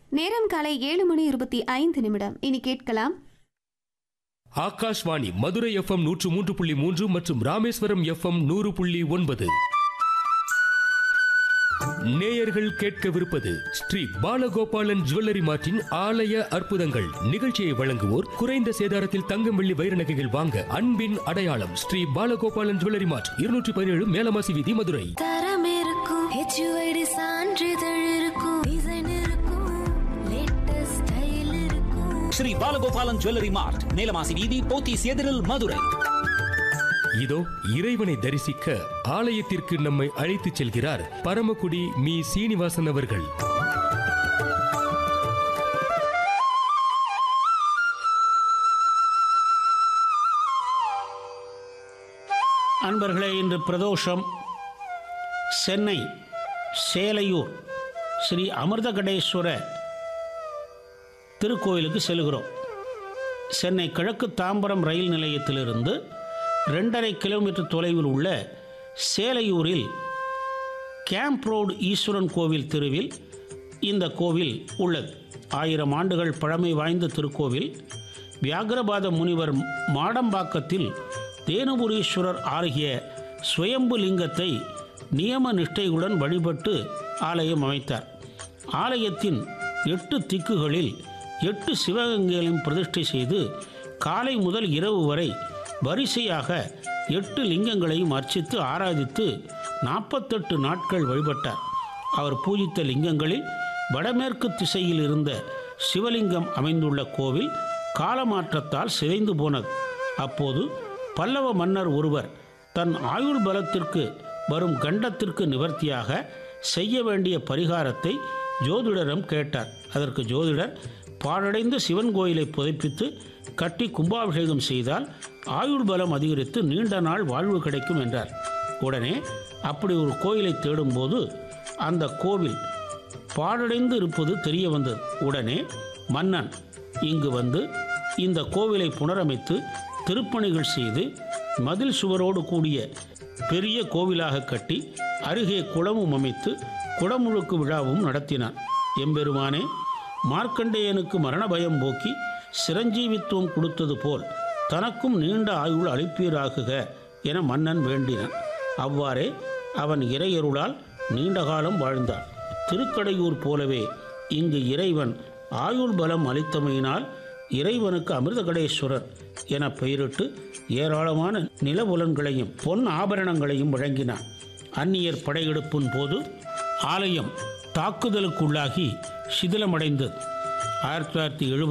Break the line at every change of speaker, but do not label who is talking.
நேரம் காலை ஏழு மணி இருபத்தி ஐந்து நிமிடம் இனி கேட்கலாம்
ஆகாஷ்வாணி மதுரை எஃப்எம் நூற்று மூன்று புள்ளி மூன்று மற்றும் ராமேஸ்வரம் எஃப்எம் நூறு புள்ளி ஒன்பது நேயர்கள் கேட்கவிருப்பது ஸ்ரீ பாலகோபாலன் ஜுவல்லரி மார்ட்டின் ஆலய அற்புதங்கள் நிகழ்ச்சியை வழங்குவோர் குறைந்த சேதாரத்தில் தங்கம் வெள்ளி வைர நகைகள் வாங்க அன்பின் அடையாளம் ஸ்ரீ பாலகோபாலன் ஜுவல்லரி மார்ட் இருநூற்றி பதினேழு மேலமாசி வீதி மதுரை
தரம் இருக்கும் ஹெச்யூஐடி சான்றிதழ் இருக்கும் டிசைன் இருக்கும் லேட்டஸ்ட் ஸ்டைல் இருக்கும்
ஸ்ரீ பாலகோபாலன் ஜுவல்லரி மார்ட் நீலமாசி வீதி போத்தீஸ் எதிரில் மதுரை
இதோ இறைவனை தரிசிக்க ஆலயத்திற்கு நம்மை அழைத்துச் செல்கிறார் பரமக்குடி மீ சீனிவாசன் அவர்கள்
அன்பர்களே இன்று பிரதோஷம் சென்னை சேலையூர் ஸ்ரீ அமிர்தகடேஸ்வர திருக்கோயிலுக்கு செல்கிறோம் சென்னை கிழக்கு தாம்பரம் ரயில் நிலையத்திலிருந்து ரெண்டரை கிலோமீட்டர் தொலைவில் உள்ள சேலையூரில் கேம்ப் ரோடு ஈஸ்வரன் கோவில் தெருவில் இந்த கோவில் உள்ளது ஆயிரம் ஆண்டுகள் பழமை வாய்ந்த திருக்கோவில் வியாகரபாத முனிவர் மாடம்பாக்கத்தில் தேனுபுரீஸ்வரர் ஆகிய சுயம்பு லிங்கத்தை நியம நிஷ்டையுடன் வழிபட்டு ஆலயம் அமைத்தார் ஆலயத்தின் எட்டு திக்குகளில் எட்டு சிவகங்கைகளையும் பிரதிஷ்டை செய்து காலை முதல் இரவு வரை வரிசையாக எட்டு லிங்கங்களையும் அர்ச்சித்து ஆராதித்து நாற்பத்தெட்டு நாட்கள் வழிபட்டார் அவர் பூஜித்த லிங்கங்களில் வடமேற்கு திசையில் இருந்த சிவலிங்கம் அமைந்துள்ள கோவில் காலமாற்றத்தால் சிதைந்து போனது அப்போது பல்லவ மன்னர் ஒருவர் தன் ஆயுள் பலத்திற்கு வரும் கண்டத்திற்கு நிவர்த்தியாக செய்ய வேண்டிய பரிகாரத்தை ஜோதிடரிடம் கேட்டார் அதற்கு ஜோதிடர் பாழடைந்த சிவன் கோயிலை புதைப்பித்து கட்டி கும்பாபிஷேகம் செய்தால் ஆயுள் பலம் அதிகரித்து நீண்ட நாள் வாழ்வு கிடைக்கும் என்றார் உடனே அப்படி ஒரு கோயிலை தேடும்போது அந்த கோவில் பாழடைந்து இருப்பது தெரிய வந்தது உடனே மன்னன் இங்கு வந்து இந்த கோவிலை புனரமைத்து திருப்பணிகள் செய்து மதில் சுவரோடு கூடிய பெரிய கோவிலாக கட்டி அருகே குளமும் அமைத்து குடமுழுக்கு விழாவும் நடத்தினான் எம்பெருமானே மார்க்கண்டேயனுக்கு மரண பயம் போக்கி சிரஞ்சீவித்துவம் கொடுத்தது போல் தனக்கும் நீண்ட ஆயுள் அளிப்பீராகுக என மன்னன் வேண்டினான் அவ்வாறே அவன் இறையருளால் நீண்ட காலம் வாழ்ந்தான் திருக்கடையூர் போலவே இங்கு இறைவன் ஆயுள் பலம் அளித்தமையினால் இறைவனுக்கு அமிர்தகடேஸ்வரர் என பெயரிட்டு ஏராளமான நிலபுலன்களையும் பொன் ஆபரணங்களையும் வழங்கினான் அந்நியர் படையெடுப்பின் போது ஆலயம் தாக்குதலுக்குள்ளாகி சிதிலமடைந்தது ஆயிரத்தி தொள்ளாயிரத்தி எழுபது